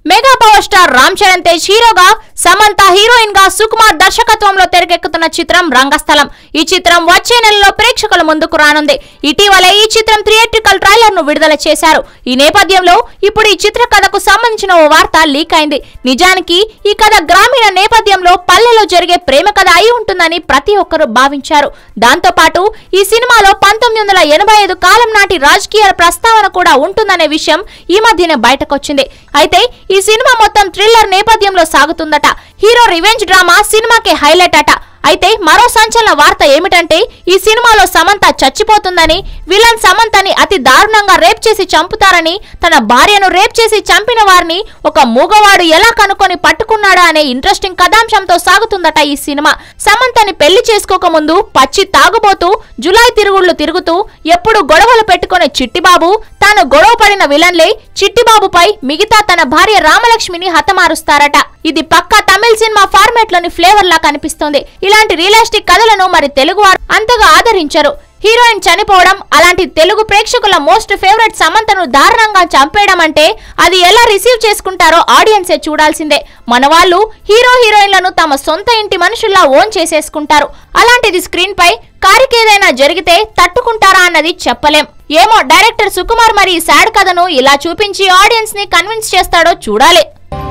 mega power star Ram Charan Tej హీరోగా Samantha heroine గా సుకుమార్ దర్శకత్వంలో తెరకెక్కుతున్న చిత్రం రంగస్థలం ఈ చిత్రం వచ్చే నెలలో ప్రేక్షకుల ముందుకు రానుంది ఇటీవలే ఈ చిత్రం థియేట్రికల్ ట్రైలర్ ను విడుదల చేశారు ఈ నేపథ్యంలో ఇప్పుడు ఈ చిత్ర కథకు సంబంధించిన ఓ వార్త లీక్ అయింది నిజానికి ఈ కథ గ్రామీణ నేపథ్యంలో పల్లెలో జరిగే ప్రేమ కథ అయి ఉంటుందని ప్రతి ఒక్కరూ భావించారు దాంతో పాటు ఈ సినిమాలో పంతొమ్మిది వందల ఎనభై ఐదు కాలం నాటి రాజకీయాల ప్రస్తావన కూడా ఉంటుందనే విషయం ఈ మధ్యనే బయటకొచ్చింది అయితే ఈ సినిమా మొత్తం థ్రిల్లర్ నేపథ్యంలో సాగుతుందట హీరో రివెంజ్ డ్రామా సినిమాకి హైలైట్ అట అయితే మరో సంచలన వార్త ఏమిటంటే ఈ సినిమాలో సమంత చచ్చిపోతుందని విలన్ సమంతని అతి దారుణంగా రేప్ చేసి చంపుతారని తన భార్యను రేప్ చేసి చంపిన వారిని ఒక మూగవాడు ఎలా కనుకొని పట్టుకున్నాడా అనే ఇంట్రెస్టింగ్ కథాంశంతో సాగుతుందట ఈ సినిమా సమంతని పెళ్లి చేసుకోక ముందు పచ్చి తాగుబోతూ జులై తిరుగుళ్ళు తిరుగుతూ ఎప్పుడు గొడవలు పెట్టుకునే చిట్టిబాబు తాను గొడవ పడిన విలన్లే చిట్టిబాబుపై మిగతా తన భార్య రామలక్ష్మిని హతమారుస్తారట ఇది పక్కా తమిళ సినిమా ఫార్మాట్ లోని ఫ్లేవర్ లా కనిపిస్తోంది ఇలాంటి రియలిస్టిక్ కథలను మరి తెలుగు వారు అంతగా ఆదరించరు హీరోయిన్ చనిపోవడం అలాంటి తెలుగు ప్రేక్షకుల మోస్ట్ ఫేవరెట్ సమంతను దారుణంగా చంపేయడం అంటే అది ఎలా రిసీవ్ చేసుకుంటారో ఆడియన్సే చూడాల్సిందే మన వాళ్ళు హీరో హీరోయిన్లను తమ సొంత ఇంటి మనుషుల్లా ఓన్ చేసేసుకుంటారు అలాంటిది స్క్రీన్ పై కారికేదైనా జరిగితే తట్టుకుంటారా అన్నది చెప్పలేం ఏమో డైరెక్టర్ సుకుమార్ మరి ఈ సాడ్ కథను ఇలా చూపించి ఆడియన్స్ ని కన్విన్స్ చేస్తాడో చూడాలి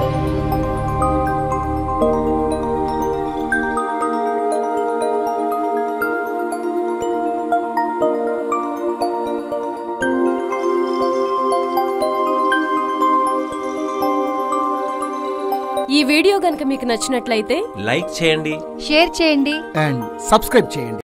ఈ వీడియో గనుక మీకు నచ్చినట్లయితే లైక్ చేయండి షేర్ చేయండి అండ్ సబ్స్క్రైబ్ చేయండి